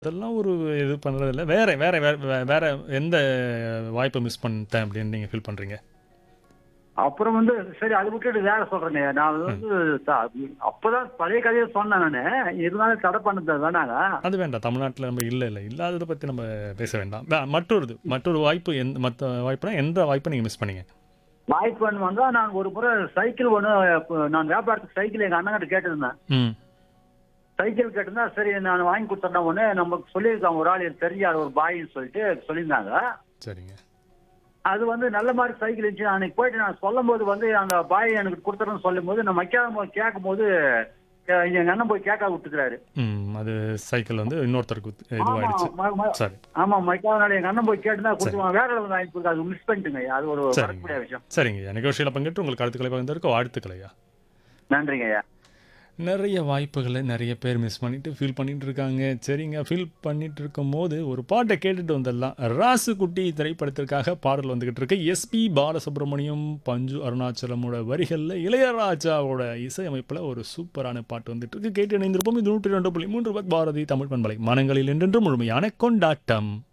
அதெல்லாம் ஒரு இது பண்றதில்ல. வேற வேற வேற வே- வேற எந்த வாய்ப்ப மிஸ் பண்ணிட்டேன் அப்படின்னு நீங்க ஃபீல் பண்றீங்க? அப்புறம் வந்து சரி அது விட்டுட்டு வேற சொல்றேங்க நான் வந்து ச- அப்பதான் பழைய கதையை சொன்னேன் நானு இருந்தாலும் தடை பண்ணது வேணாங்க அது வேண்டாம். தமிழ்நாட்டுல நம்ம இல்ல இல்ல. இல்லாதத பத்தி நம்ம பேச வேண்டாம். வே மற்றொரு மற்றொரு வாய்ப்பு எந்த மத்த வாய்ப்புனா எந்த வாய்ப்ப நீங்க மிஸ் பண்ணீங்க? வாய்ப்பு ஒன்று வந்தா நான் ஒரு முறை சைக்கிள் ஒன்று நான் வியாபாரத்துக்கு சைக்கிள் எங்க அண்ணன் கிட்ட கேட்டிருந்தேன் ம். சைக்கிள் கேட்டிருந்தா சரி நான் வாங்கி கொடுத்தேன் ஒன்று நமக்கு சொல்லியிருக்காங்க ஒரு ஆள் எனக்கு தெரிஞ்சார் ஒரு பாயின்னு சொல்லிட்டு சொல்லியிருந்தாங்க சரிங்க. அது வந்து நல்ல மாதிரி சைக்கிள் இருந்துச்சு அன்னைக்கு போயிட்டு நான் சொல்லும் போது வந்து அந்த பாய் எனக்கு கொடுத்துறேன்னு சொல்லும் போது நான் வைக்காத போது கேட்கும் போது அஹ், எங்க அண்ணன் போய் கேட்க விட்டுக்கிறாரு ம். அது சைக்கிள் வந்து இன்னொருத்தருக்கு ஆமா இதுவாயிடுச்சு. ம- ம- சரி. ஆமா மைக்காதனால எங்க அண்ணன் போய் கேட்டு தான் கொடுத்துருவாங்க வேற அளவு வாங்கி கொடுத்து அது மிஸ் பண்ணிட்டுங்க அது ஒரு சரிங்க. வரக்கூடிய விஷயம் சரிங்க. நிகழ்ச்சியில பங்கேற்று உங்களுக்கு கருத்துக்களை பகிர்ந்ததற்கு வாழ்த்துக்களையா. நன்றிங்க ஐயா நிறைய வாய்ப்புகளை நிறைய பேர் மிஸ் பண்ணிட்டு ஃபீல் பண்ணிட்டு இருக்காங்க சரிங்க ஃபீல் பண்ணிட்டு இருக்கும்போது ஒரு பாட்டை கேட்டுட்டு வந்துடலாம் ராசுகுட்டி திரைப்படத்திற்காக பாடல் வந்துகிட்டு இருக்கு எஸ்பி பாலசுப்ரமணியம் பஞ்சு அருணாச்சலமோட வரிகளில் இளையராஜாவோட இசையமைப்பில் ஒரு சூப்பரான பாட்டு வந்துட்டு இருக்கு கேட்டு இணைந்திருப்போம் இது நூற்றி ரெண்டு புள்ளி மூன்று பாரதி தமிழ் பண்பலை மனங்களில் என்றென்று முழுமையான கொண்டாட்டம்